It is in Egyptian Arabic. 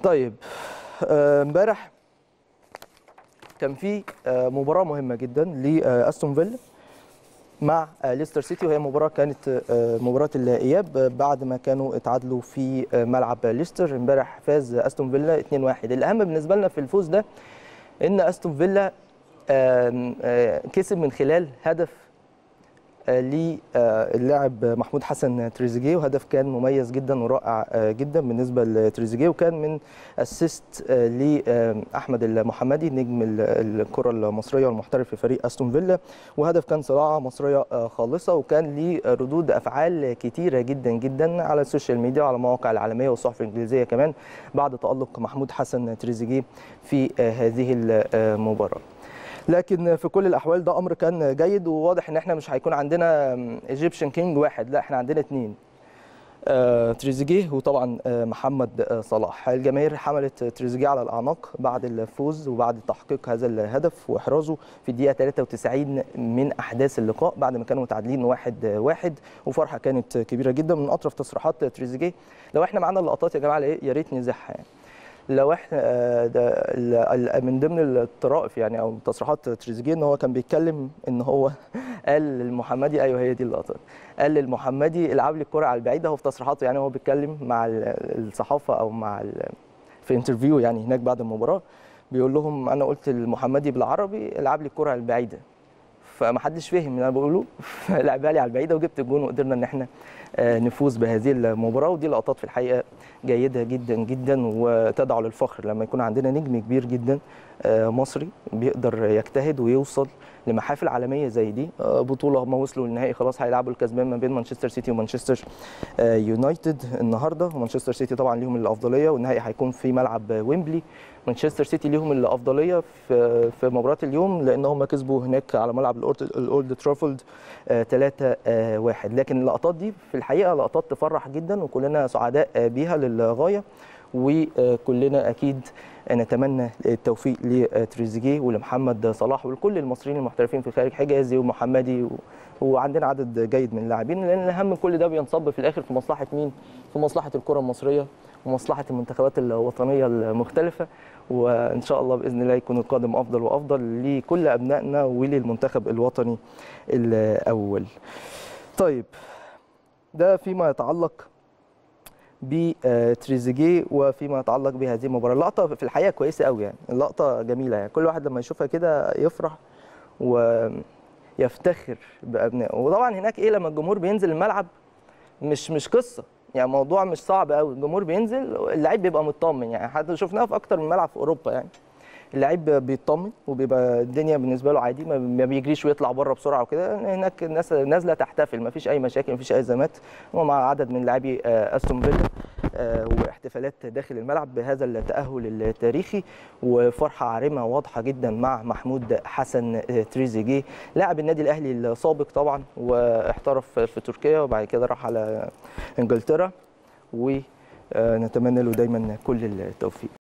طيب آه، امبارح كان في آه، مباراه مهمه جدا لاستون فيلا مع آه، ليستر سيتي وهي مباراه كانت آه، مباراه الاياب آه، بعد ما كانوا اتعادلوا في آه، ملعب ليستر امبارح فاز استون فيلا 2-1 الاهم بالنسبه لنا في الفوز ده ان استون فيلا آم، آه، كسب من خلال هدف للاعب محمود حسن تريزيجيه وهدف كان مميز جدا ورائع آه، جدا بالنسبه لتريزيجيه وكان من اسيست لاحمد المحمدي نجم ال- الكره المصريه والمحترف في فريق استون فيلا وهدف كان صراعه مصريه آه، خالصه وكان ليه ردود افعال كتيره جدا جدا على السوشيال ميديا وعلى المواقع العالميه والصحف الانجليزيه كمان بعد تالق محمود حسن تريزيجيه في آه، هذه المباراه لكن في كل الاحوال ده امر كان جيد وواضح ان احنا مش هيكون عندنا ايجيبشن كينج واحد لا احنا عندنا اثنين آه، تريزيجيه وطبعا آه، محمد آه، صلاح الجماهير حملت تريزيجيه على الاعناق بعد الفوز وبعد تحقيق هذا الهدف واحرازه في الدقيقه 93 من احداث اللقاء بعد ما كانوا متعادلين واحد آه، واحد وفرحه كانت كبيره جدا من اطرف تصريحات تريزيجيه لو احنا معانا اللقطات يا جماعه يا ريت نزحها يعني لو احنا آه، ده ال- ال- من ضمن الطرائف يعني او تصريحات تريزيجيه ان هو كان بيتكلم ان هو قال للمحمدي ايوه هي دي اللقطات قال للمحمدي العب لي الكره على البعيده هو في تصريحاته يعني هو بيتكلم مع ال- الصحافه او مع ال- في انترفيو يعني هناك بعد المباراه بيقول لهم انا قلت للمحمدي بالعربي العب لي الكره على البعيده فمحدش فهم اللي انا بقوله فلعبها لي على البعيده وجبت الجون وقدرنا ان احنا آه، نفوز بهذه المباراه ودي لقطات في الحقيقه جيده جدا جدا وتدعو للفخر لما يكون عندنا نجم كبير جدا آه، مصري بيقدر يجتهد ويوصل لمحافل عالميه زي دي آه، بطوله هم وصلوا للنهائي خلاص هيلعبوا الكسبان ما بين مانشستر سيتي ومانشستر آه، يونايتد النهارده ومانشستر سيتي طبعا ليهم الافضليه والنهائي هيكون في ملعب ويمبلي مانشستر سيتي ليهم الافضليه في في مباراه اليوم لان هم كسبوا هناك على ملعب الأورد- الاولد ترافولد 3 1 لكن اللقطات دي في الحقيقه لقطات تفرح جدا وكلنا سعداء آه، بيها للغايه وكلنا اكيد نتمنى التوفيق لتريزيجيه ولمحمد صلاح ولكل المصريين المحترفين في الخارج حجازي ومحمدي و... وعندنا عدد جيد من اللاعبين لان الاهم من كل ده بينصب في الاخر في مصلحه مين؟ في مصلحه الكره المصريه ومصلحه المنتخبات الوطنيه المختلفه وان شاء الله باذن الله يكون القادم افضل وافضل لكل ابنائنا وللمنتخب الوطني الاول. طيب ده فيما يتعلق بتريزيجيه وفيما يتعلق بهذه المباراه اللقطه في الحقيقه كويسه قوي يعني اللقطه جميله يعني كل واحد لما يشوفها كده يفرح ويفتخر بابنائه وطبعا هناك ايه لما الجمهور بينزل الملعب مش مش قصه يعني موضوع مش صعب قوي الجمهور بينزل اللعيب بيبقى مطمن يعني حتى شفناها في اكتر من ملعب في اوروبا يعني اللعيب بيطمن وبيبقى الدنيا بالنسبه له عادي ما ما بيجريش ويطلع بره بسرعه وكده هناك الناس نازله تحتفل ما فيش اي مشاكل ما فيش اي ازمات ومع عدد من لاعبي آه، استون فيلا آه، واحتفالات داخل الملعب بهذا التاهل التاريخي وفرحه عارمه واضحه جدا مع محمود حسن آه، تريزيجيه لاعب النادي الاهلي السابق طبعا واحترف في تركيا وبعد كده راح على انجلترا ونتمنى له دايما كل التوفيق